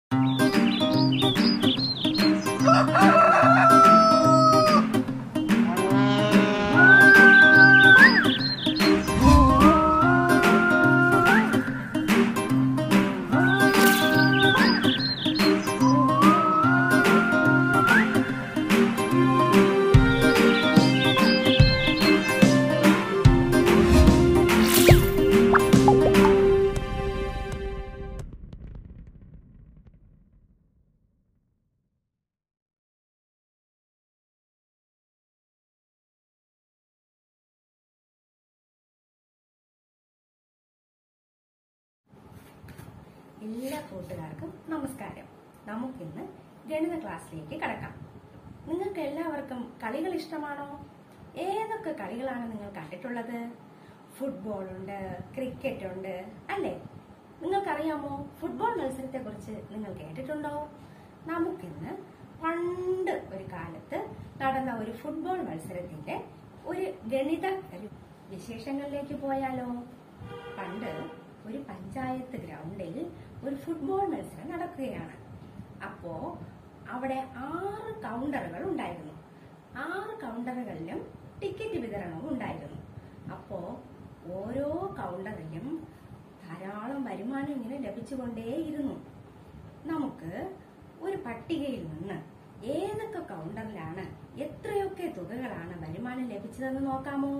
എല്ലാ കൂട്ടുകാർക്കും നമസ്കാരം നമുക്കിന്ന് ഗണിത ക്ലാസ്സിലേക്ക് കടക്കാം നിങ്ങൾക്ക് എല്ലാവർക്കും കളികൾ ഇഷ്ടമാണോ ഏതൊക്കെ കളികളാണ് നിങ്ങൾ കണ്ടിട്ടുള്ളത് ഫുട്ബോൾ ഉണ്ട് ക്രിക്കറ്റ് ഉണ്ട് അല്ലേ നിങ്ങൾക്കറിയാമോ ഫുട്ബോൾ മത്സരത്തെ കുറിച്ച് നിങ്ങൾ കേട്ടിട്ടുണ്ടോ നമുക്കിന്ന് പണ്ട് ഒരു കാലത്ത് നടന്ന ഒരു ഫുട്ബോൾ മത്സരത്തിന്റെ ഒരു ഗണിത ഒരു വിശേഷങ്ങളിലേക്ക് പോയാലോ പണ്ട് ഒരു പഞ്ചായത്ത് ഗ്രൗണ്ടിൽ ഒരു ഫുട്ബോൾ മത്സരം നടക്കുകയാണ് അപ്പോ അവിടെ ആറ് കൗണ്ടറുകൾ ഉണ്ടായിരുന്നു ആറ് കൗണ്ടറുകളിലും ടിക്കറ്റ് വിതരണവും ഉണ്ടായിരുന്നു അപ്പോ ഓരോ കൗണ്ടറിലും ധാരാളം വരുമാനം ഇങ്ങനെ ലഭിച്ചുകൊണ്ടേയിരുന്നു നമുക്ക് ഒരു പട്ടികയിൽ നിന്ന് ഏതൊക്കെ കൗണ്ടറിലാണ് എത്രയൊക്കെ തുകകളാണ് വരുമാനം ലഭിച്ചതെന്ന് നോക്കാമോ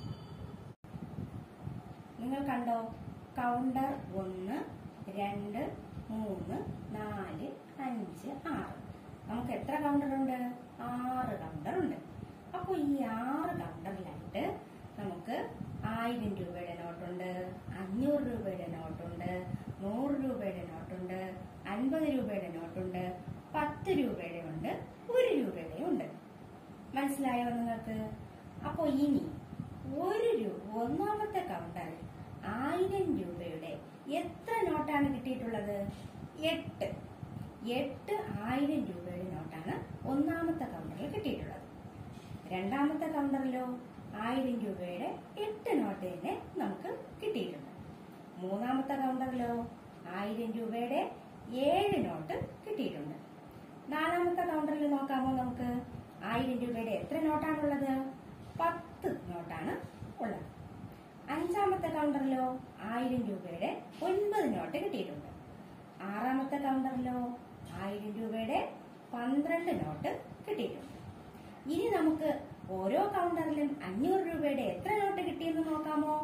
നിങ്ങൾ കണ്ടോ കൗണ്ടർ ഒന്ന് രണ്ട് മൂന്ന് നാല് അഞ്ച് ആറ് നമുക്ക് എത്ര കൗണ്ടർ ഉണ്ട് ആറ് കൗണ്ടർ ഉണ്ട് അപ്പൊ ഈ ആറ് കൗണ്ടറിലായിട്ട് നമുക്ക് ആയിരം രൂപയുടെ നോട്ടുണ്ട് അഞ്ഞൂറ് രൂപയുടെ നോട്ടുണ്ട് നൂറ് രൂപയുടെ നോട്ടുണ്ട് അൻപത് രൂപയുടെ നോട്ടുണ്ട് പത്ത് രൂപയുടെ ഉണ്ട് ഒരു രൂപയുടെ ഉണ്ട് മനസ്സിലായോ നിങ്ങൾക്ക് അപ്പോ ഇനി ഒരു രൂപ ഒന്നാമത്തെ കൗണ്ടറിൽ ആയിരം രൂപയുടെ എത്ര നോട്ടാണ് കിട്ടിയിട്ടുള്ളത് എട്ട് എട്ട് ആയിരം രൂപയുടെ നോട്ടാണ് ഒന്നാമത്തെ കൗണ്ടറിൽ കിട്ടിയിട്ടുള്ളത് രണ്ടാമത്തെ കൗണ്ടറിലോ ആയിരം രൂപയുടെ എട്ട് നോട്ട് തന്നെ നമുക്ക് കിട്ടിയിട്ടുണ്ട് മൂന്നാമത്തെ കൗണ്ടറിലോ ആയിരം രൂപയുടെ ഏഴ് നോട്ട് കിട്ടിയിട്ടുണ്ട് നാലാമത്തെ കൗണ്ടറിൽ നോക്കാമോ നമുക്ക് ആയിരം രൂപയുടെ എത്ര നോട്ടാണുള്ളത് പത്ത് നോട്ടാണ് ഉള്ളത് അഞ്ചാമത്തെ കൗണ്ടറിലോ ആയിരം രൂപയുടെ ഒൻപത് നോട്ട് കിട്ടിയിട്ടുണ്ട് ആറാമത്തെ കൗണ്ടറിലോ ആയിരം രൂപയുടെ പന്ത്രണ്ട് നോട്ട് കിട്ടിയിട്ടുണ്ട് ഇനി നമുക്ക് ഓരോ കൗണ്ടറിലും അഞ്ഞൂറ് രൂപയുടെ എത്ര നോട്ട് കിട്ടിയെന്ന് നോക്കാമോ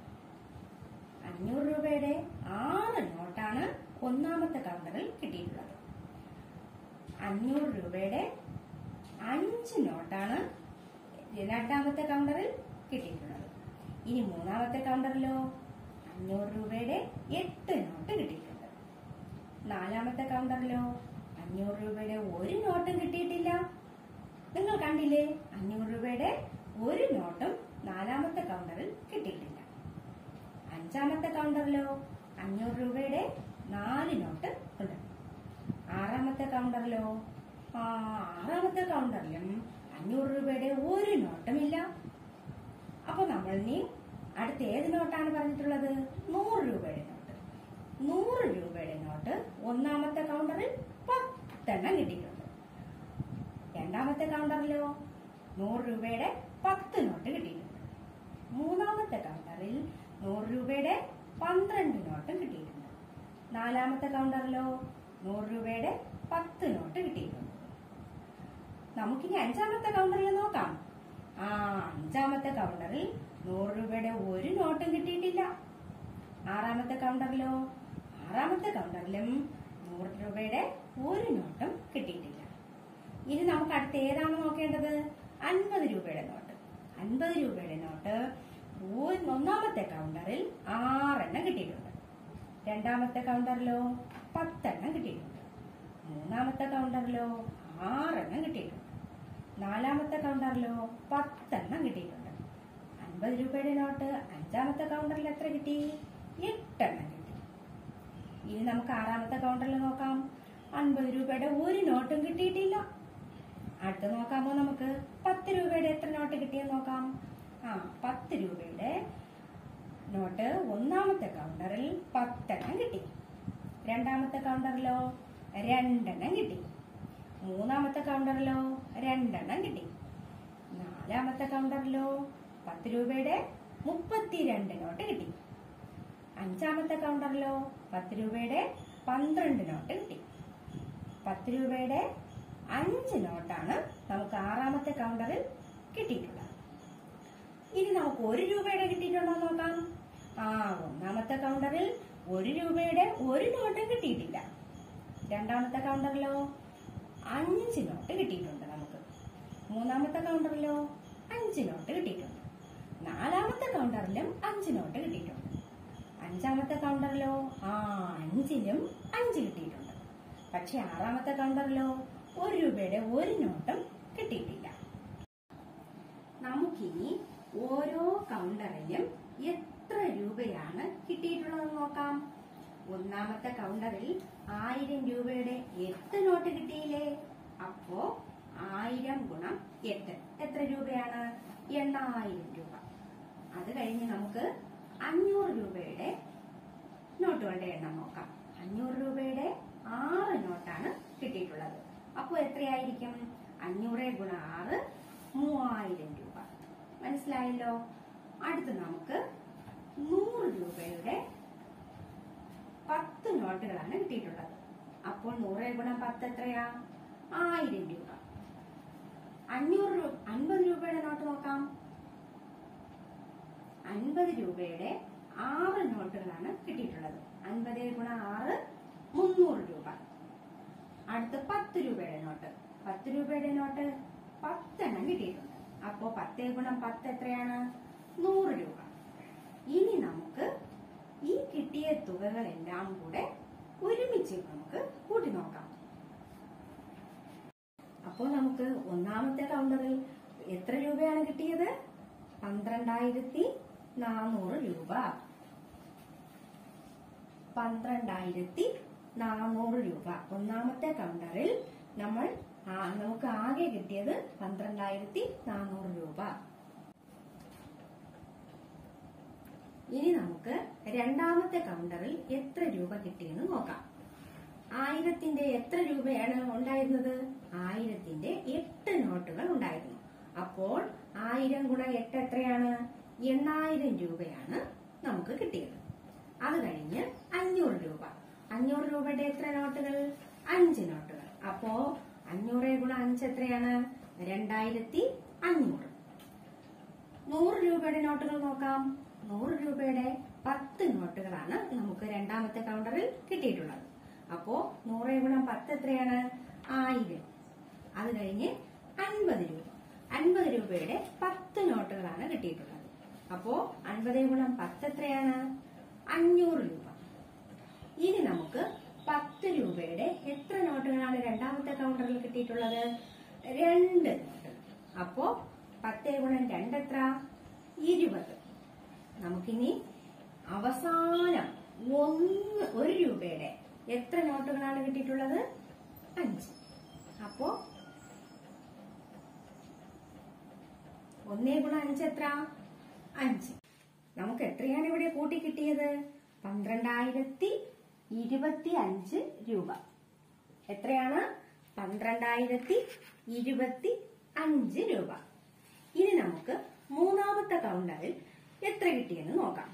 അഞ്ഞൂറ് രൂപയുടെ ആറ് നോട്ടാണ് ഒന്നാമത്തെ കൗണ്ടറിൽ കിട്ടിയിട്ടുള്ളത് അഞ്ഞൂറ് രൂപയുടെ അഞ്ച് നോട്ടാണ് രണ്ടാമത്തെ കൗണ്ടറിൽ കിട്ടിയിട്ടുള്ളത് ഇനി മൂന്നാമത്തെ കൗണ്ടറിലോ അഞ്ഞൂറ് രൂപയുടെ എട്ട് നോട്ട് കിട്ടിയിട്ടുണ്ട് നാലാമത്തെ കൗണ്ടറിലോ അഞ്ഞൂറ് രൂപയുടെ ഒരു നോട്ടും കിട്ടിയിട്ടില്ല നിങ്ങൾ കണ്ടില്ലേ അഞ്ഞൂറ് രൂപയുടെ ഒരു നോട്ടും നാലാമത്തെ കൗണ്ടറിൽ കിട്ടിയിട്ടില്ല അഞ്ചാമത്തെ കൗണ്ടറിലോ അഞ്ഞൂറ് രൂപയുടെ നാല് നോട്ട് ഉണ്ട് ആറാമത്തെ കൗണ്ടറിലോ ആ ആറാമത്തെ കൗണ്ടറിലും അഞ്ഞൂറ് രൂപയുടെ ഒരു നോട്ടുമില്ല അപ്പൊ നമ്മൾ ഇനി അടുത്ത ഏത് നോട്ടാണ് പറഞ്ഞിട്ടുള്ളത് നൂറ് രൂപയുടെ നോട്ട് നൂറ് രൂപയുടെ നോട്ട് ഒന്നാമത്തെ കൗണ്ടറിൽ പത്തെണ്ണം കിട്ടിയിട്ടുണ്ട് രണ്ടാമത്തെ കൗണ്ടറിലോ നൂറ് രൂപയുടെ പത്ത് നോട്ട് കിട്ടിയിട്ടുണ്ട് മൂന്നാമത്തെ കൗണ്ടറിൽ നൂറ് രൂപയുടെ പന്ത്രണ്ട് നോട്ടും കിട്ടിയിട്ടുണ്ട് നാലാമത്തെ കൗണ്ടറിലോ നൂറ് രൂപയുടെ പത്ത് നോട്ട് കിട്ടിയിട്ടുണ്ട് നമുക്കിനി അഞ്ചാമത്തെ കൗണ്ടറിൽ നോക്കാം ആ അഞ്ചാമത്തെ കൗണ്ടറിൽ നൂറ് രൂപയുടെ ഒരു നോട്ടും കിട്ടിയിട്ടില്ല ആറാമത്തെ കൗണ്ടറിലോ ആറാമത്തെ കൗണ്ടറിലും നൂറ് രൂപയുടെ ഒരു നോട്ടും കിട്ടിയിട്ടില്ല ഇനി നമുക്ക് അടുത്ത ഏതാണ് നോക്കേണ്ടത് അൻപത് രൂപയുടെ നോട്ട് അൻപത് രൂപയുടെ നോട്ട് ഒരു- ഒന്നാമത്തെ കൗണ്ടറിൽ ആറെണ്ണം കിട്ടിയിട്ടുണ്ട് രണ്ടാമത്തെ കൗണ്ടറിലോ പത്തെണ്ണം കിട്ടിയിട്ടുണ്ട് മൂന്നാമത്തെ കൗണ്ടറിലോ ആറെണ്ണം കിട്ടിയിട്ടുണ്ട് നാലാമത്തെ കൗണ്ടറിലോ പത്തെണ്ണം കിട്ടിയിട്ടുണ്ട് അൻപത് രൂപയുടെ നോട്ട് അഞ്ചാമത്തെ കൗണ്ടറിൽ എത്ര കിട്ടി എട്ടെണ്ണം കിട്ടി ഇനി നമുക്ക് ആറാമത്തെ കൗണ്ടറിൽ നോക്കാം അൻപത് രൂപയുടെ ഒരു നോട്ടും കിട്ടിയിട്ടില്ല അടുത്ത് നോക്കാമോ നമുക്ക് പത്ത് രൂപയുടെ എത്ര നോട്ട് കിട്ടിയെന്ന് നോക്കാം ആ പത്ത് രൂപയുടെ നോട്ട് ഒന്നാമത്തെ കൗണ്ടറിൽ പത്തെണ്ണം കിട്ടി രണ്ടാമത്തെ കൗണ്ടറിലോ രണ്ടെണ്ണം കിട്ടി മൂന്നാമത്തെ കൗണ്ടറിലോ രണ്ടെണ്ണം കിട്ടി നാലാമത്തെ കൗണ്ടറിലോ പത്ത് രൂപയുടെ മുപ്പത്തിരണ്ട് നോട്ട് കിട്ടി അഞ്ചാമത്തെ കൗണ്ടറിലോ പത്ത് രൂപയുടെ പന്ത്രണ്ട് നോട്ട് കിട്ടി പത്ത് രൂപയുടെ അഞ്ച് നോട്ടാണ് നമുക്ക് ആറാമത്തെ കൗണ്ടറിൽ കിട്ടിയിട്ടുള്ളത് ഇനി നമുക്ക് ഒരു രൂപയുടെ കിട്ടിയിട്ടുണ്ടോ എന്ന് നോക്കാം ആ ഒന്നാമത്തെ കൗണ്ടറിൽ ഒരു രൂപയുടെ ഒരു നോട്ടും കിട്ടിയിട്ടില്ല രണ്ടാമത്തെ കൗണ്ടറിലോ അഞ്ച് നോട്ട് കിട്ടിയിട്ടുണ്ട് നമുക്ക് മൂന്നാമത്തെ കൗണ്ടറിലോ അഞ്ച് നോട്ട് കിട്ടിയിട്ടുണ്ട് നാലാമത്തെ കൗണ്ടറിലും അഞ്ച് നോട്ട് കിട്ടിയിട്ടുണ്ട് അഞ്ചാമത്തെ കൗണ്ടറിലോ ആ അഞ്ചിലും അഞ്ച് കിട്ടിയിട്ടുണ്ട് പക്ഷെ ആറാമത്തെ കൗണ്ടറിലോ ഒരു രൂപയുടെ ഒരു നോട്ടും കിട്ടിയിട്ടില്ല നമുക്കിനി ഓരോ കൗണ്ടറിലും എത്ര രൂപയാണ് കിട്ടിയിട്ടുള്ളതെന്ന് നോക്കാം ഒന്നാമത്തെ കൗണ്ടറിൽ ആയിരം രൂപയുടെ എട്ട് നോട്ട് കിട്ടിയില്ലേ അപ്പോ ആയിരം ഗുണം എട്ട് എത്ര രൂപയാണ് എണ്ണായിരം രൂപ അത് കഴിഞ്ഞ് നമുക്ക് അഞ്ഞൂറ് രൂപയുടെ നോട്ടുകളുടെ എണ്ണം നോക്കാം അഞ്ഞൂറ് രൂപയുടെ ആറ് നോട്ടാണ് കിട്ടിയിട്ടുള്ളത് അപ്പോൾ എത്രയായിരിക്കും അഞ്ഞൂറ് ഗുണം ആറ് മൂവായിരം രൂപ മനസ്സിലായല്ലോ അടുത്ത് നമുക്ക് നൂറ് രൂപയുടെ പത്ത് നോട്ടുകളാണ് കിട്ടിയിട്ടുള്ളത് അപ്പോൾ നൂറ് ഗുണം പത്ത് എത്രയാ ആയിരം രൂപ അഞ്ഞൂറ് രൂപ അൻപത് രൂപയുടെ നോട്ട് നോക്കാം അൻപത് രൂപയുടെ ആറ് നോട്ടുകളാണ് കിട്ടിയിട്ടുള്ളത് അൻപത് ഗുണം ആറ് മുന്നൂറ് രൂപ അടുത്ത് പത്ത് രൂപയുടെ നോട്ട് പത്ത് രൂപയുടെ നോട്ട് പത്തെണ്ണം കിട്ടിയിട്ടുണ്ട് അപ്പോ പത്തേ ഗുണം പത്ത് എത്രയാണ് നൂറ് രൂപ ഇനി നമുക്ക് ഈ കിട്ടിയ തുകകളെല്ലാം കൂടെ ഒരുമിച്ച് നമുക്ക് കൂട്ടി നോക്കാം അപ്പോൾ നമുക്ക് ഒന്നാമത്തെ കൗണ്ടറിൽ എത്ര രൂപയാണ് കിട്ടിയത് പന്ത്രണ്ടായിരത്തി നാനൂറ് രൂപ പന്ത്രണ്ടായിരത്തി നാനൂറ് രൂപ ഒന്നാമത്തെ കൗണ്ടറിൽ നമ്മൾ ആ- നമുക്ക് ആകെ കിട്ടിയത് പന്ത്രണ്ടായിരത്തി നാനൂറ് രൂപ ഇനി നമുക്ക് രണ്ടാമത്തെ കൗണ്ടറിൽ എത്ര രൂപ കിട്ടിയെന്ന് നോക്കാം ആയിരത്തിന്റെ എത്ര രൂപയാണ് ഉണ്ടായിരുന്നത് ആയിരത്തിന്റെ എട്ട് നോട്ടുകൾ ഉണ്ടായിരുന്നു അപ്പോൾ ആയിരം ഗുണം എട്ട് എത്രയാണ് എണ്ണായിരം രൂപയാണ് നമുക്ക് കിട്ടിയത് അത് കഴിഞ്ഞ് അഞ്ഞൂറ് രൂപ അഞ്ഞൂറ് രൂപയുടെ എത്ര നോട്ടുകൾ അഞ്ച് നോട്ടുകൾ അപ്പോ അഞ്ഞൂറ് ഗുണം അഞ്ച് എത്രയാണ് രണ്ടായിരത്തി അഞ്ഞൂറ് നൂറ് രൂപയുടെ നോട്ടുകൾ നോക്കാം നൂറ് രൂപയുടെ പത്ത് നോട്ടുകളാണ് നമുക്ക് രണ്ടാമത്തെ കൗണ്ടറിൽ കിട്ടിയിട്ടുള്ളത് അപ്പോ നൂറ് ഗുണം പത്ത് എത്രയാണ് ആയിരം അത് കഴിഞ്ഞ് അൻപത് രൂപ അൻപത് രൂപയുടെ പത്ത് നോട്ടുകളാണ് കിട്ടിയിട്ടുള്ളത് അപ്പോ അൻപത് ഗുണം പത്ത് എത്രയാണ് അഞ്ഞൂറ് രൂപ ഇനി നമുക്ക് പത്ത് രൂപയുടെ എത്ര നോട്ടുകളാണ് രണ്ടാമത്തെ കൗണ്ടറിൽ കിട്ടിയിട്ടുള്ളത് രണ്ട് നോട്ടുകൾ അപ്പോ പത്ത് ഗുണം രണ്ട് എത്ര ഇരുപത് നമുക്കിനി അവസാനം ഒന്ന് ഒരു രൂപയുടെ എത്ര നോട്ടുകളാണ് കിട്ടിയിട്ടുള്ളത് അഞ്ച് അപ്പോ ഒന്നേ ഗുണം അഞ്ച് എത്ര അഞ്ച് നമുക്ക് എത്രയാണ് ഇവിടെ കൂട്ടി കിട്ടിയത് പന്ത്രണ്ടായിരത്തി ഇരുപത്തി അഞ്ച് രൂപ എത്രയാണ് പന്ത്രണ്ടായിരത്തി ഇരുപത്തി അഞ്ച് രൂപ ഇനി നമുക്ക് മൂന്നാമത്തെ കൗണ്ടറിൽ എത്ര കിട്ടിയെന്ന് നോക്കാം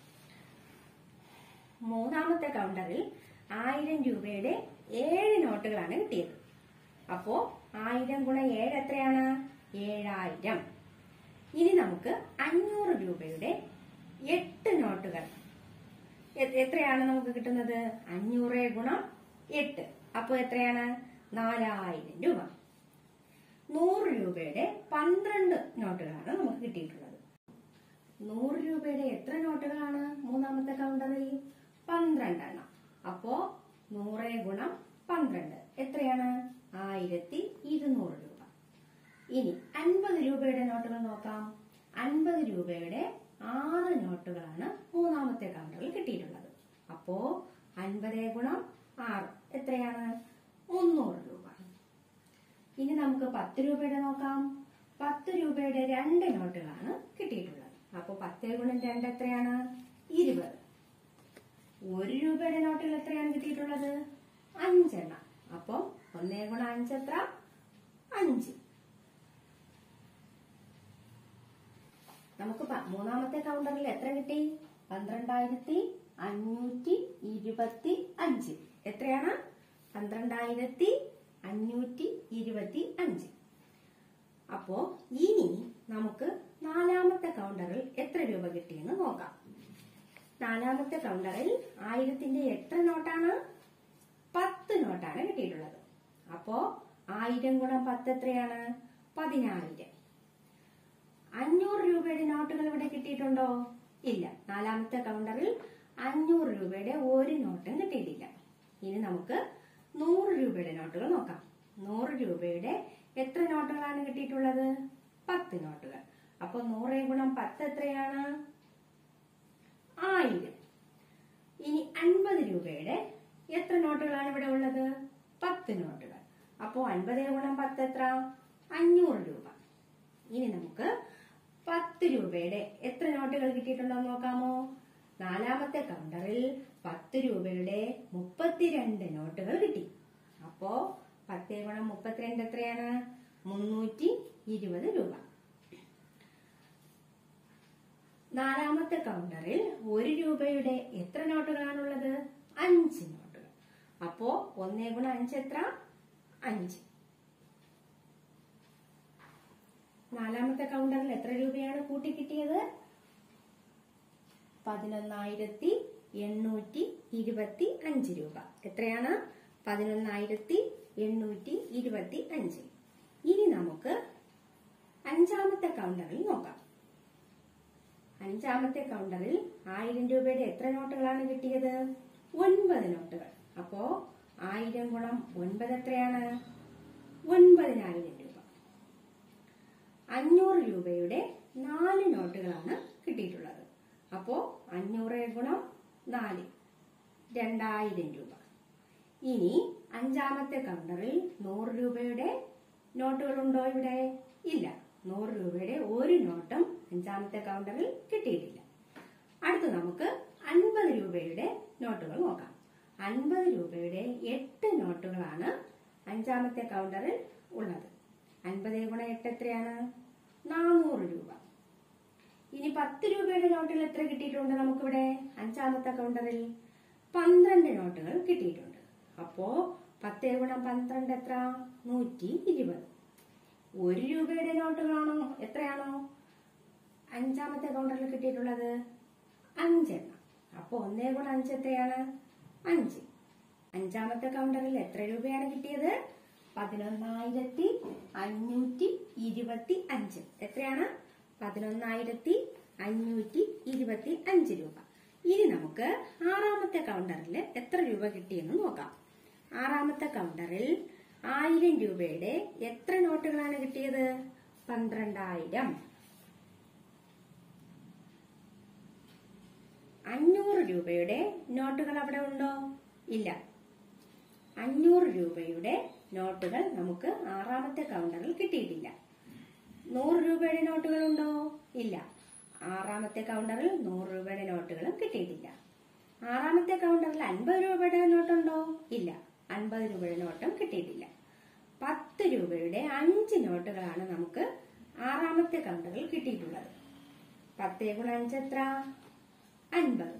മൂന്നാമത്തെ കൗണ്ടറിൽ ആയിരം രൂപയുടെ ഏഴ് നോട്ടുകളാണ് കിട്ടിയത് അപ്പോ ആയിരം ഗുണം ഏഴ് എത്രയാണ് ഏഴായിരം ഇനി നമുക്ക് അഞ്ഞൂറ് രൂപയുടെ എട്ട് നോട്ടുകൾ എ- എത്രയാണ് നമുക്ക് കിട്ടുന്നത് അഞ്ഞൂറ് ഗുണം എട്ട് അപ്പോ എത്രയാണ് നാലായിരം രൂപ നൂറ് രൂപയുടെ പന്ത്രണ്ട് നോട്ടുകളാണ് നമുക്ക് കിട്ടിയിട്ടുള്ളത് നൂറ് രൂപയുടെ എത്ര നോട്ടുകളാണ് മൂന്നാമത്തെ കൗണ്ടറിൽ പന്ത്രണ്ടെണ്ണം അപ്പോ നൂറ് ഗുണം പന്ത്രണ്ട് എത്രയാണ് ആയിരത്തി ഇരുന്നൂറ് രൂപ ഇനി അൻപത് രൂപയുടെ നോട്ടുകൾ നോക്കാം അൻപത് രൂപയുടെ ആറ് നോട്ടുകളാണ് മൂന്നാമത്തെ കൗണ്ടറിൽ കിട്ടിയിട്ടുള്ളത് അപ്പോ അൻപത് ഗുണം ആറ് എത്രയാണ് മുന്നൂറ് രൂപ ഇനി നമുക്ക് പത്ത് രൂപയുടെ നോക്കാം പത്ത് രൂപയുടെ രണ്ട് നോട്ടുകളാണ് കിട്ടിയിട്ടുള്ളത് അപ്പൊ പത്ത് ഗുണം രണ്ട് എത്രയാണ് ഇരുപത് ഒരു രൂപയുടെ നോട്ടുകൾ എത്രയാണ് കിട്ടിയിട്ടുള്ളത് അഞ്ചെണ്ണം ഒന്നേ ഗുണം അഞ്ച് എത്ര അഞ്ച് നമുക്ക് പ- മൂന്നാമത്തെ കൗണ്ടറിൽ എത്ര കിട്ടി പന്ത്രണ്ടായിരത്തി അഞ്ഞൂറ്റി ഇരുപത്തി അഞ്ച് എത്രയാണ് പന്ത്രണ്ടായിരത്തി അഞ്ഞൂറ്റി ഇരുപത്തി അഞ്ച് അപ്പോ ഇനി നമുക്ക് നാലാമത്തെ കൗണ്ടറിൽ എത്ര രൂപ കിട്ടിയെന്ന് നോക്കാം നാലാമത്തെ കൗണ്ടറിൽ ആയിരത്തിന്റെ എത്ര നോട്ടാണ് പത്ത് നോട്ടാണ് കിട്ടിയിട്ടുള്ളത് അപ്പോ ആയിരം ഗുണം പത്ത് എത്രയാണ് പതിനായിരം അഞ്ഞൂറ് രൂപയുടെ നോട്ടുകൾ ഇവിടെ കിട്ടിയിട്ടുണ്ടോ ഇല്ല നാലാമത്തെ കൗണ്ടറിൽ അഞ്ഞൂറ് രൂപയുടെ ഒരു നോട്ടും കിട്ടിയിട്ടില്ല ഇനി നമുക്ക് നൂറ് രൂപയുടെ നോട്ടുകൾ നോക്കാം നൂറ് രൂപയുടെ എത്ര നോട്ടുകളാണ് കിട്ടിയിട്ടുള്ളത് പത്ത് നോട്ടുകൾ അപ്പൊ നൂറ് ഗുണം പത്ത് എത്രയാണ് ആയിരം ഇനി അൻപത് രൂപയുടെ എത്ര നോട്ടുകളാണ് ഇവിടെ ഉള്ളത് പത്ത് നോട്ടുകൾ അപ്പോ അൻപത് ഗുണം പത്ത് എത്ര അഞ്ഞൂറ് രൂപ ഇനി നമുക്ക് പത്ത് രൂപയുടെ എത്ര നോട്ടുകൾ കിട്ടിയിട്ടുണ്ടോ എന്ന് നോക്കാമോ നാലാമത്തെ കൗണ്ടറിൽ പത്ത് രൂപയുടെ മുപ്പത്തിരണ്ട് നോട്ടുകൾ കിട്ടി അപ്പോ പത്ത് ഗുണം മുപ്പത്തിരണ്ട് എത്രയാണ് മുന്നൂറ്റി ഇരുപത് രൂപ നാലാമത്തെ കൗണ്ടറിൽ ഒരു രൂപയുടെ എത്ര നോട്ടുകളാണുള്ളത് അഞ്ച് നോട്ടുകൾ അപ്പോ ഒന്നേ ഗുണം അഞ്ച് എത്ര അഞ്ച് നാലാമത്തെ കൗണ്ടറിൽ എത്ര രൂപയാണ് കൂട്ടി കിട്ടിയത് പതിനൊന്നായിരത്തി എണ്ണൂറ്റി ഇരുപത്തി അഞ്ച് രൂപ എത്രയാണ് പതിനൊന്നായിരത്തി എണ്ണൂറ്റി ഇരുപത്തി അഞ്ച് ഇനി നമുക്ക് അഞ്ചാമത്തെ കൗണ്ടറിൽ നോക്കാം അഞ്ചാമത്തെ കൗണ്ടറിൽ ആയിരം രൂപയുടെ എത്ര നോട്ടുകളാണ് കിട്ടിയത് ഒൻപത് നോട്ടുകൾ അപ്പോ ആയിരം ഗുണം ഒൻപത് എത്രയാണ് ഒൻപതിനായിരം രൂപ അഞ്ഞൂറ് രൂപയുടെ നാല് നോട്ടുകളാണ് കിട്ടിയിട്ടുള്ളത് അപ്പോ അഞ്ഞൂറ് ഗുണം നാല് രണ്ടായിരം രൂപ ഇനി അഞ്ചാമത്തെ കൗണ്ടറിൽ നൂറ് രൂപയുടെ നോട്ടുകളുണ്ടോ ഇവിടെ ഇല്ല നൂറ് രൂപയുടെ ഒരു നോട്ടും അഞ്ചാമത്തെ കൗണ്ടറിൽ കിട്ടിയിട്ടില്ല അടുത്ത് നമുക്ക് അൻപത് രൂപയുടെ നോട്ടുകൾ നോക്കാം അൻപത് രൂപയുടെ എട്ട് നോട്ടുകളാണ് അഞ്ചാമത്തെ കൗണ്ടറിൽ ഉള്ളത് അൻപത് ഗുണം എട്ട് എത്രയാണ് നാനൂറ് രൂപ ഇനി പത്ത് രൂപയുടെ നോട്ടുകൾ എത്ര കിട്ടിയിട്ടുണ്ട് നമുക്കിവിടെ അഞ്ചാമത്തെ കൗണ്ടറിൽ പന്ത്രണ്ട് നോട്ടുകൾ കിട്ടിയിട്ടുണ്ട് അപ്പോ പത്ത് ഗുണം പന്ത്രണ്ട് എത്ര നൂറ്റി ഇരുപത് ഒരു രൂപയുടെ നോട്ടുകളാണോ എത്രയാണോ അഞ്ചാമത്തെ കൗണ്ടറിൽ കിട്ടിയിട്ടുള്ളത് അഞ്ചെണ്ണം അപ്പൊ ഒന്നേ ഗുണം അഞ്ച് എത്രയാണ് അഞ്ച് അഞ്ചാമത്തെ കൗണ്ടറിൽ എത്ര രൂപയാണ് കിട്ടിയത് പതിനൊന്നായിരത്തി അഞ്ഞൂറ്റി ഇരുപത്തി അഞ്ച് എത്രയാണ് പതിനൊന്നായിരത്തി അഞ്ഞൂറ്റി ഇരുപത്തി അഞ്ച് രൂപ ഇനി നമുക്ക് ആറാമത്തെ കൗണ്ടറിൽ എത്ര രൂപ കിട്ടിയെന്ന് നോക്കാം ആറാമത്തെ കൗണ്ടറിൽ ആയിരം രൂപയുടെ എത്ര നോട്ടുകളാണ് കിട്ടിയത് പന്ത്രണ്ടായിരം അഞ്ഞൂറ് രൂപയുടെ നോട്ടുകൾ അവിടെ ഉണ്ടോ ഇല്ല അഞ്ഞൂറ് രൂപയുടെ നോട്ടുകൾ നമുക്ക് ആറാമത്തെ കൗണ്ടറിൽ കിട്ടിയിട്ടില്ല നൂറ് രൂപയുടെ നോട്ടുകൾ ഉണ്ടോ ഇല്ല ആറാമത്തെ കൗണ്ടറിൽ നൂറ് രൂപയുടെ നോട്ടുകളും കിട്ടിയിട്ടില്ല ആറാമത്തെ കൗണ്ടറിൽ അൻപത് രൂപയുടെ നോട്ടുണ്ടോ ഇല്ല അൻപത് രൂപയുടെ നോട്ടും കിട്ടിയിട്ടില്ല പത്ത് രൂപയുടെ അഞ്ച് നോട്ടുകളാണ് നമുക്ക് ആറാമത്തെ കൗണ്ടറിൽ കിട്ടിയിട്ടുള്ളത് പത്തേ ഗുണം അഞ്ച് എത്ര അൻപത്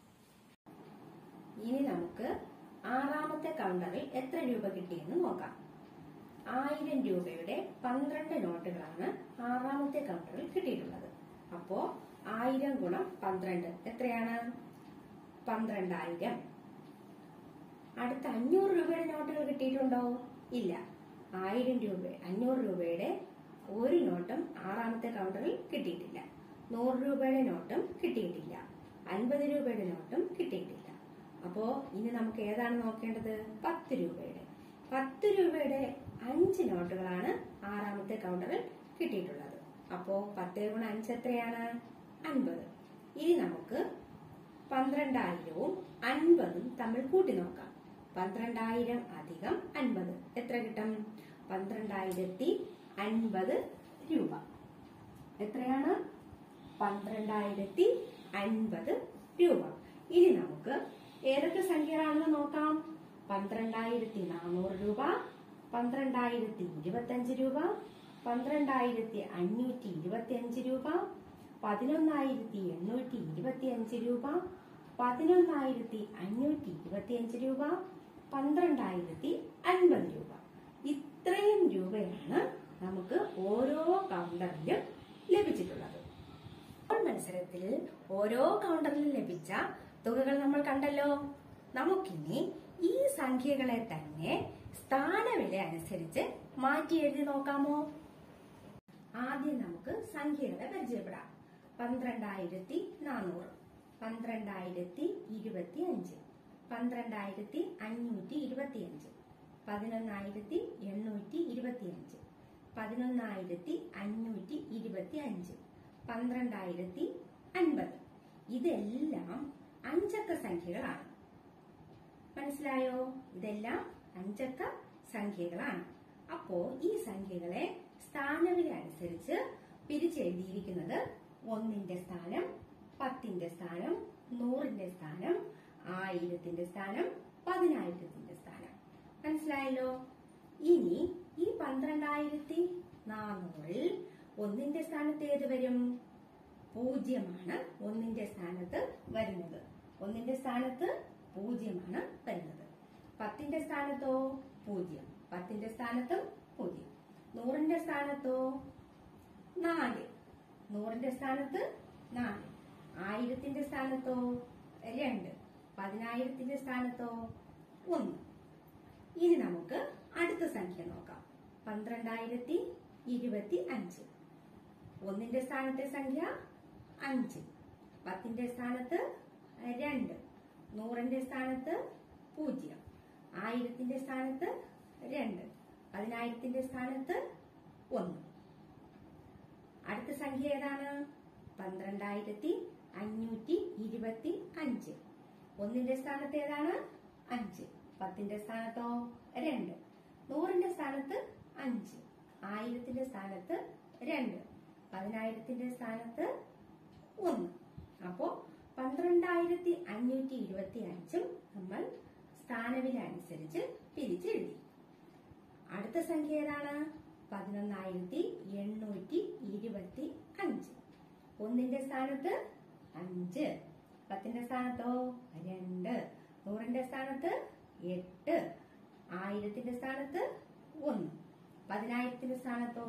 ഇനി നമുക്ക് ആറാമത്തെ കൗണ്ടറിൽ എത്ര രൂപ കിട്ടിയെന്ന് നോക്കാം ആയിരം രൂപയുടെ പന്ത്രണ്ട് നോട്ടുകളാണ് ആറാമത്തെ കൗണ്ടറിൽ കിട്ടിയിട്ടുള്ളത് അപ്പോ ആയിരം ഗുണം പന്ത്രണ്ട് എത്രയാണ് പന്ത്രണ്ടായിരം അടുത്ത അഞ്ഞൂറ് രൂപയുടെ നോട്ടുകൾ കിട്ടിയിട്ടുണ്ടോ ഇല്ല ആയിരം രൂപ അഞ്ഞൂറ് രൂപയുടെ ഒരു നോട്ടും ആറാമത്തെ കൗണ്ടറിൽ കിട്ടിയിട്ടില്ല നൂറ് രൂപയുടെ നോട്ടും കിട്ടിയിട്ടില്ല അൻപത് രൂപയുടെ നോട്ടും കിട്ടിയിട്ടില്ല അപ്പോ ഇനി നമുക്ക് ഏതാണ് നോക്കേണ്ടത് പത്ത് രൂപയുടെ പത്ത് രൂപയുടെ അഞ്ച് നോട്ടുകളാണ് ആറാമത്തെ കൗണ്ടറിൽ കിട്ടിയിട്ടുള്ളത് അപ്പോ പത്ത് ഗുണം അഞ്ച് എത്രയാണ് അൻപത് ഇനി നമുക്ക് പന്ത്രണ്ടായിരവും അൻപതും തമ്മിൽ കൂട്ടി നോക്കാം പന്ത്രണ്ടായിരം അധികം അൻപത് എത്ര കിട്ടും പന്ത്രണ്ടായിരത്തി അൻപത് രൂപ എത്രയാണ് പന്ത്രണ്ടായിരത്തി അൻപത് രൂപ ഇനി നമുക്ക് ഏതൊക്കെ സംഖ്യകളാണെന്ന് നോക്കാം പന്ത്രണ്ടായിരത്തി നാനൂറ് രൂപ പന്ത്രണ്ടായിരത്തി ഇരുപത്തഞ്ച് രൂപ പന്ത്രണ്ടായിരത്തി അഞ്ഞൂറ്റി ഇരുപത്തി അഞ്ച് രൂപ പതിനൊന്നായിരത്തി എണ്ണൂറ്റി ഇരുപത്തി അഞ്ച് രൂപ പതിനൊന്നായിരത്തി അഞ്ഞൂറ്റി ഇരുപത്തി അഞ്ച് രൂപ പന്ത്രണ്ടായിരത്തി അൻപത് രൂപ ഇത്രയും രൂപയാണ് നമുക്ക് ഓരോ കൗണ്ടറിലും ലഭിച്ചിട്ടുള്ളത് ഇപ്പോൾ മത്സരത്തിൽ ഓരോ കൗണ്ടറിലും ലഭിച്ച തുകകൾ നമ്മൾ കണ്ടല്ലോ നമുക്കിനി ഈ സംഖ്യകളെ തന്നെ സ്ഥാനവില അനുസരിച്ച് മാറ്റി എഴുതി നോക്കാമോ ആദ്യം നമുക്ക് സംഖ്യകളെ പരിചയപ്പെടാം പന്ത്രണ്ടായിരത്തി നാനൂറ് പന്ത്രണ്ടായിരത്തി ഇരുപത്തി അഞ്ച് പന്ത്രണ്ടായിരത്തി അഞ്ഞൂറ്റി ഇരുപത്തി അഞ്ച് പതിനൊന്നായിരത്തി എണ്ണൂറ്റി ഇരുപത്തി അഞ്ച് പതിനൊന്നായിരത്തി അഞ്ഞൂറ്റി ഇരുപത്തി അഞ്ച് പന്ത്രണ്ടായിരത്തി അൻപത് ഇതെല്ലാം അഞ്ചക്ക സംഖ്യകളാണ് മനസ്സിലായോ ഇതെല്ലാം അഞ്ചക്ക സംഖ്യകളാണ് അപ്പോ ഈ സംഖ്യകളെ സ്ഥാനവില അനുസരിച്ച് പിരിച്ചെഴുതിയിരിക്കുന്നത് ഒന്നിന്റെ സ്ഥാനം പത്തിന്റെ സ്ഥാനം നൂറിന്റെ സ്ഥാനം ആയിരത്തിന്റെ സ്ഥാനം പതിനായിരത്തിന്റെ സ്ഥാനം മനസ്സിലായല്ലോ ഇനി ഈ പന്ത്രണ്ടായിരത്തി നാനൂറിൽ ഒന്നിന്റെ സ്ഥാനത്ത് ഏത് വരും പൂജ്യമാണ് ഒന്നിന്റെ സ്ഥാനത്ത് വരുന്നത് ഒന്നിന്റെ സ്ഥാനത്ത് പൂജ്യമാണ് വരുന്നത് പത്തിന്റെ സ്ഥാനത്തോ പൂജ്യം പത്തിന്റെ സ്ഥാനത്തും പൂജ്യം നൂറിന്റെ സ്ഥാനത്തോ നാല് നൂറിന്റെ സ്ഥാനത്ത് നാല് ആയിരത്തിന്റെ സ്ഥാനത്തോ രണ്ട് പതിനായിരത്തിന്റെ സ്ഥാനത്തോ ഒന്ന് ഇനി നമുക്ക് അടുത്ത സംഖ്യ നോക്കാം പന്ത്രണ്ടായിരത്തി ഇരുപത്തി അഞ്ച് ഒന്നിന്റെ സ്ഥാനത്തെ സംഖ്യ അഞ്ച് പത്തിന്റെ സ്ഥാനത്ത് രണ്ട് നൂറിന്റെ സ്ഥാനത്ത് പൂജ്യം ആയിരത്തിന്റെ സ്ഥാനത്ത് രണ്ട് പതിനായിരത്തിന്റെ സ്ഥാനത്ത് ഒന്ന് അടുത്ത സംഖ്യ ഏതാണ് പന്ത്രണ്ടായിരത്തി അഞ്ഞൂറ്റി ഇരുപത്തി അഞ്ച് ഒന്നിന്റെ സ്ഥാനത്ത് ഏതാണ് അഞ്ച് പത്തിന്റെ സ്ഥാനത്തോ രണ്ട് നൂറിന്റെ സ്ഥാനത്ത് അഞ്ച് ആയിരത്തിന്റെ സ്ഥാനത്ത് രണ്ട് പതിനായിരത്തിന്റെ സ്ഥാനത്ത് ഒന്ന് അപ്പോ പന്ത്രണ്ടായിരത്തി അഞ്ഞൂറ്റി ഇരുപത്തി അഞ്ചും നമ്മൾ സ്ഥാനവില അനുസരിച്ച് പിരിച്ചെഴുതി അടുത്ത സംഖ്യ ഏതാണ് പതിനൊന്നായിരത്തി എണ്ണൂറ്റി ഇരുപത്തി അഞ്ച് ഒന്നിന്റെ സ്ഥാനത്ത് അഞ്ച് പത്തിന്റെ സ്ഥാനത്തോ രണ്ട് നൂറിന്റെ സ്ഥാനത്ത് എട്ട് ആയിരത്തിന്റെ സ്ഥാനത്ത് ഒന്ന് പതിനായിരത്തിന്റെ സ്ഥാനത്തോ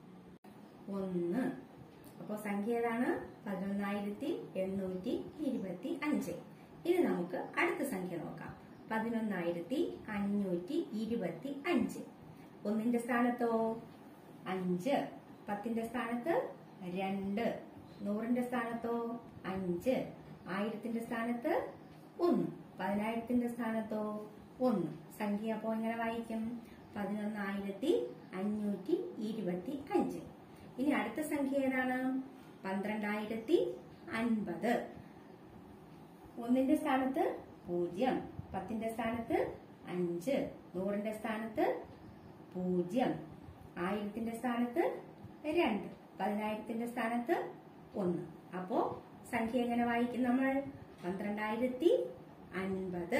ഒന്ന് അപ്പോ സംഖ്യ ഏതാണ് പതിനൊന്നായിരത്തി എണ്ണൂറ്റി ഇരുപത്തി അഞ്ച് ഇനി നമുക്ക് അടുത്ത സംഖ്യ നോക്കാം പതിനൊന്നായിരത്തി അഞ്ഞൂറ്റി ഇരുപത്തി അഞ്ച് ഒന്നിന്റെ സ്ഥാനത്തോ അഞ്ച് പത്തിന്റെ സ്ഥാനത്ത് രണ്ട് നൂറിന്റെ സ്ഥാനത്തോ അഞ്ച് ആയിരത്തിന്റെ സ്ഥാനത്ത് ഒന്ന് പതിനായിരത്തിന്റെ സ്ഥാനത്തോ ഒന്ന് സംഖ്യ അപ്പോ എങ്ങനെ വായിക്കും പതിനൊന്നായിരത്തി അഞ്ഞൂറ്റി ഇരുപത്തി അഞ്ച് ഇനി അടുത്ത സംഖ്യ ഏതാണ് പന്ത്രണ്ടായിരത്തി അൻപത് ഒന്നിന്റെ സ്ഥാനത്ത് പൂജ്യം പത്തിന്റെ സ്ഥാനത്ത് അഞ്ച് നൂറിന്റെ സ്ഥാനത്ത് പൂജ്യം ആയിരത്തിന്റെ സ്ഥാനത്ത് രണ്ട് പതിനായിരത്തിന്റെ സ്ഥാനത്ത് ഒന്ന് അപ്പോ സംഖ്യ എങ്ങനെ വായിക്കും നമ്മൾ പന്ത്രണ്ടായിരത്തി അൻപത്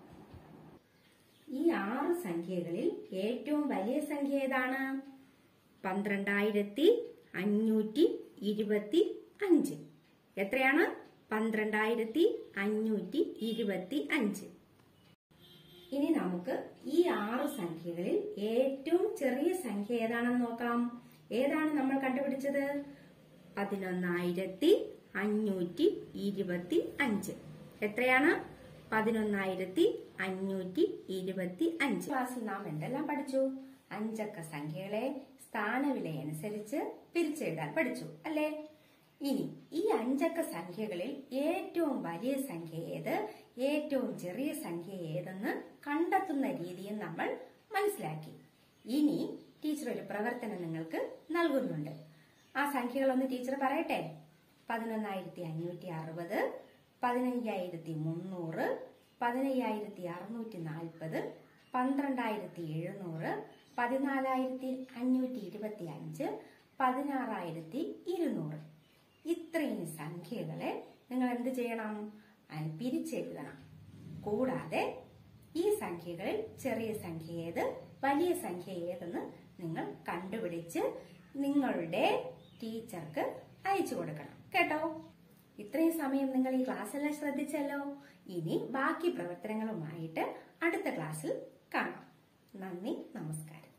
ഈ ആറ് സംഖ്യകളിൽ ഏറ്റവും വലിയ സംഖ്യ ഏതാണ് പന്ത്രണ്ടായിരത്തി അഞ്ഞൂറ്റി ഇരുപത്തി അഞ്ച് എത്രയാണ് പന്ത്രണ്ടായിരത്തി അഞ്ഞൂറ്റി ഇരുപത്തി അഞ്ച് ഇനി നമുക്ക് ഈ ആറ് സംഖ്യകളിൽ ഏറ്റവും ചെറിയ സംഖ്യ ഏതാണെന്ന് നോക്കാം ഏതാണ് നമ്മൾ കണ്ടുപിടിച്ചത് പതിനൊന്നായിരത്തി അഞ്ഞൂറ്റി ഇരുപത്തി അഞ്ച് എത്രയാണ് പതിനൊന്നായിരത്തി അഞ്ഞൂറ്റി ഇരുപത്തി അഞ്ച് ക്ലാസ്സിൽ നാം എന്തെല്ലാം പഠിച്ചു അഞ്ചക്ക സംഖ്യകളെ സ്ഥാനവില അനുസരിച്ച് പിരിച്ചെഴുതാൻ പഠിച്ചു അല്ലേ ഇനി ഈ അഞ്ചക്ക സംഖ്യകളിൽ ഏറ്റവും വലിയ സംഖ്യ ഏത് ഏറ്റവും ചെറിയ സംഖ്യ ഏതെന്ന് കണ്ടെത്തുന്ന രീതിയും നമ്മൾ മനസ്സിലാക്കി ഇനി ടീച്ചർ ഒരു പ്രവർത്തനം നിങ്ങൾക്ക് നൽകുന്നുണ്ട് ആ സംഖ്യകളൊന്ന് ടീച്ചർ പറയട്ടെ പതിനൊന്നായിരത്തി അഞ്ഞൂറ്റി അറുപത് പതിനയ്യായിരത്തി മുന്നൂറ് പതിനയ്യായിരത്തി അറുന്നൂറ്റി നാൽപ്പത് പന്ത്രണ്ടായിരത്തി എഴുന്നൂറ് പതിനാലായിരത്തി അഞ്ഞൂറ്റി ഇരുപത്തി അഞ്ച് പതിനാറായിരത്തി ഇരുന്നൂറ് ഇത്രയും സംഖ്യകളെ നിങ്ങൾ എന്ത് ചെയ്യണം അഹ് പിരിച്ചെഴുതണം കൂടാതെ ഈ സംഖ്യകളിൽ ചെറിയ സംഖ്യ ഏത് വലിയ സംഖ്യ ഏതെന്ന് നിങ്ങൾ കണ്ടുപിടിച്ച് നിങ്ങളുടെ ടീച്ചർക്ക് അയച്ചു കൊടുക്കണം കേട്ടോ ഇത്രയും സമയം നിങ്ങൾ ഈ ക്ലാസ്സെല്ലാം ശ്രദ്ധിച്ചല്ലോ ഇനി ബാക്കി പ്രവർത്തനങ്ങളുമായിട്ട് അടുത്ത ക്ലാസ്സിൽ കാണാം നന്ദി നമസ്കാരം